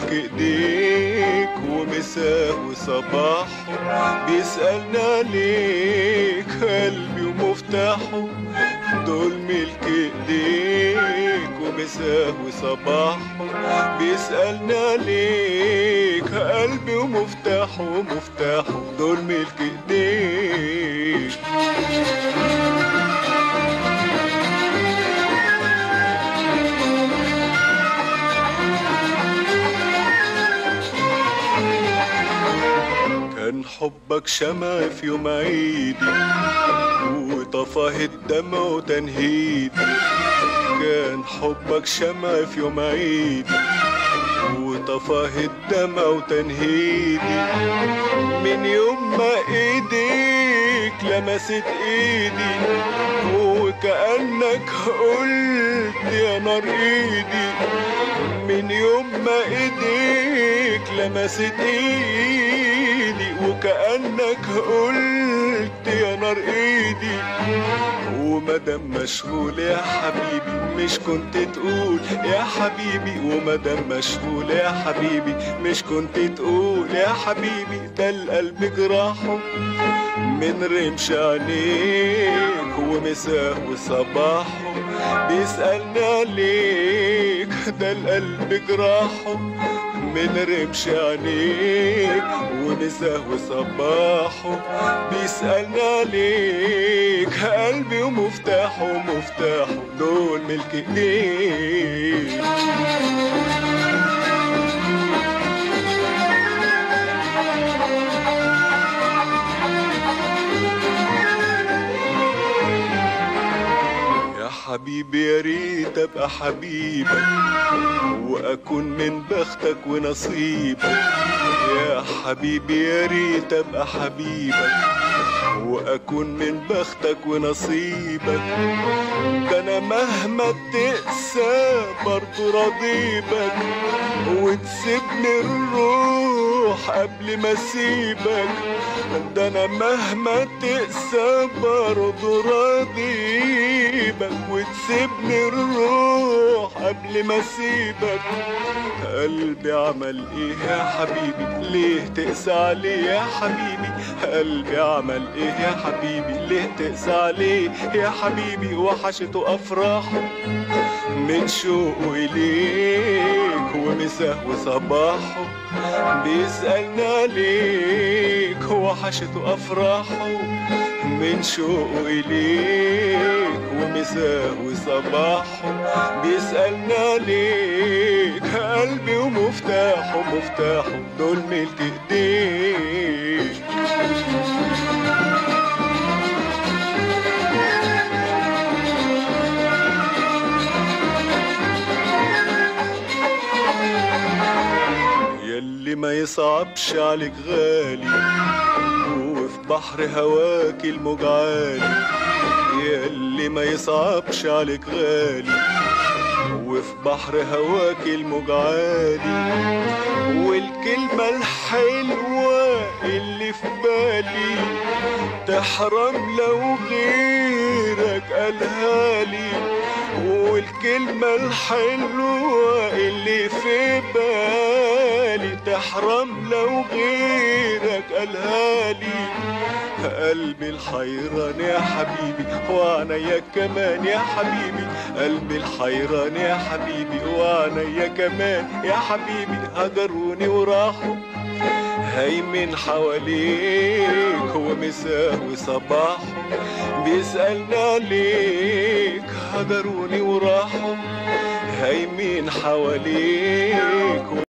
ملك ايديك ومساه وصباحه بيسألنا ليك قلبي ومفتاحه دول ملك ايديك ومساه وصباحه بيسألنا ليك قلبي ومفتاحه ومفتاحه دول ملك ايديك كان حبك شمع في يوم عيدي وطفاه الدمع وتنهيدي كان حبك شمع في يوم عيدي وطفاه الدمع وتنهيدي من يوم ما ايديك لمست ايدي وكأنك قلت يا نار ايدي من يوم ما ايديك لمست ايدي وكأنك قلت يا نار ايدي ومدام مشغول يا حبيبي مش كنت تقول يا حبيبي ومدام مشغول يا حبيبي مش كنت تقول يا حبيبي ده القلب جراحه من رمش عينيك ومساه وصباحه بيسألنا ليك ده القلب جراحه من رمش عينيك ومساه وصباحه بيسألنا ليك قلبي ومفتاحه ومفتاحه دول ملك ايديك يا حبيبي يا ريت ابقى حبيبك واكون من بختك ونصيبك يا حبيبي يا ريت ابقى حبيبك واكون من بختك ونصيبك ده انا مهما تقسى برضه راضيبك وتسيبني الروح قبل ما اسيبك ده انا مهما تقسى برضه راضيبك وتسيبني الروح قبل ما اسيبك قلبي عمل ايه يا حبيبي ليه تقسى عليه يا حبيبي قلبي عمل ايه يا حبيبي ليه تقسى عليه يا حبيبي وحشته افراحه من شوقه اليك ومساه وصباحه بيسألنا ليك وحشته افراحه من شوقه اليك ومساه وصباحه بيسألنا ليك قلبي ومفتاحه مفتاحه دول ملك ايديك ياللي ما يصعبش عليك غالي وفي بحر هواك الموج عالي ياللي ما يصعبش عليك غالي وفي بحر هواك الموج عالي والكلمة الحلوة اللي في بالي تحرم لو غيرك قالها لي والكلمة الحلوة اللي في بالي تحرم لو غيرك قالها لي قلبي الحيران يا حبيبي وعنيا كمان يا حبيبي قلبي الحيران يا حبيبي وعنيا كمان يا حبيبي هجروني وراحوا هيمن حواليك ومساه وصباحه بيسألنا ليك هجروني وراحوا هيمن حواليك